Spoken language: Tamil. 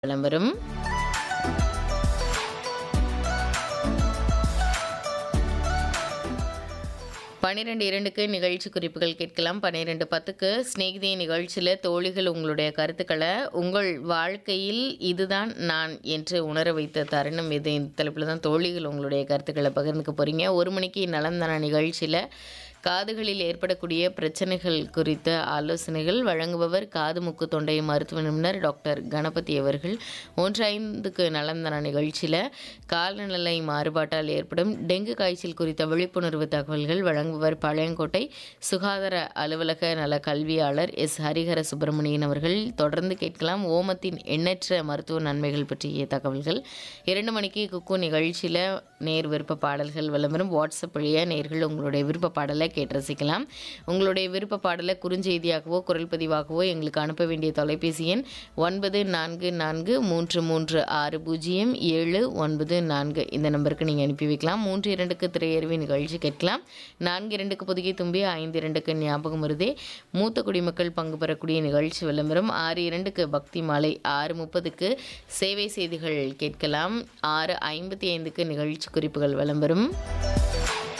விளம்பரம் பன்னிரெண்டு இரண்டுக்கு நிகழ்ச்சி குறிப்புகள் கேட்கலாம் பன்னிரெண்டு பத்துக்கு ஸ்நேகிதி நிகழ்ச்சியில் தோழிகள் உங்களுடைய கருத்துக்களை உங்கள் வாழ்க்கையில் இதுதான் நான் என்று உணர வைத்த தருணம் இது இந்த தலைப்பில் தான் தோழிகள் உங்களுடைய கருத்துக்களை பகிர்ந்துக்க போகிறீங்க ஒரு மணிக்கு நலந்தான நிகழ்ச்சியில் காதுகளில் ஏற்படக்கூடிய பிரச்சனைகள் குறித்த ஆலோசனைகள் வழங்குபவர் காது மூக்கு தொண்டை மருத்துவ நிபுணர் டாக்டர் கணபதி அவர்கள் ஒன்று ஐந்துக்கு நலந்தன நிகழ்ச்சியில் காலநிலை மாறுபாட்டால் ஏற்படும் டெங்கு காய்ச்சல் குறித்த விழிப்புணர்வு தகவல்கள் வழங்குபவர் பழையங்கோட்டை சுகாதார அலுவலக நல கல்வியாளர் எஸ் ஹரிஹர சுப்பிரமணியன் அவர்கள் தொடர்ந்து கேட்கலாம் ஓமத்தின் எண்ணற்ற மருத்துவ நன்மைகள் பற்றிய தகவல்கள் இரண்டு மணிக்கு குக்கு நிகழ்ச்சியில் நேர் விருப்ப பாடல்கள் விளம்பரம் வாட்ஸ்அப் வழியாக நேர்கள் உங்களுடைய விருப்ப பாடலை கேட்டு ரசிக்கலாம் உங்களுடைய விருப்ப பாடலை குறுஞ்செய்தியாகவோ குரல் பதிவாகவோ எங்களுக்கு அனுப்ப வேண்டிய தொலைபேசி எண் ஒன்பது நான்கு நான்கு மூன்று மூன்று ஆறு பூஜ்ஜியம் ஏழு ஒன்பது நான்கு இந்த நம்பருக்கு நீங்கள் அனுப்பி வைக்கலாம் மூன்று இரண்டுக்கு திரையறிவி நிகழ்ச்சி கேட்கலாம் நான்கு இரண்டுக்கு புதுகை தும்பி ஐந்து இரண்டுக்கு ஞாபகம் வருதே மூத்த குடிமக்கள் பங்கு பெறக்கூடிய நிகழ்ச்சி விளம்பரம் ஆறு இரண்டுக்கு பக்தி மாலை ஆறு முப்பதுக்கு சேவை செய்திகள் கேட்கலாம் ஆறு ஐம்பத்தி ஐந்துக்கு நிகழ்ச்சி குறிப்புகள் விளம்பரம்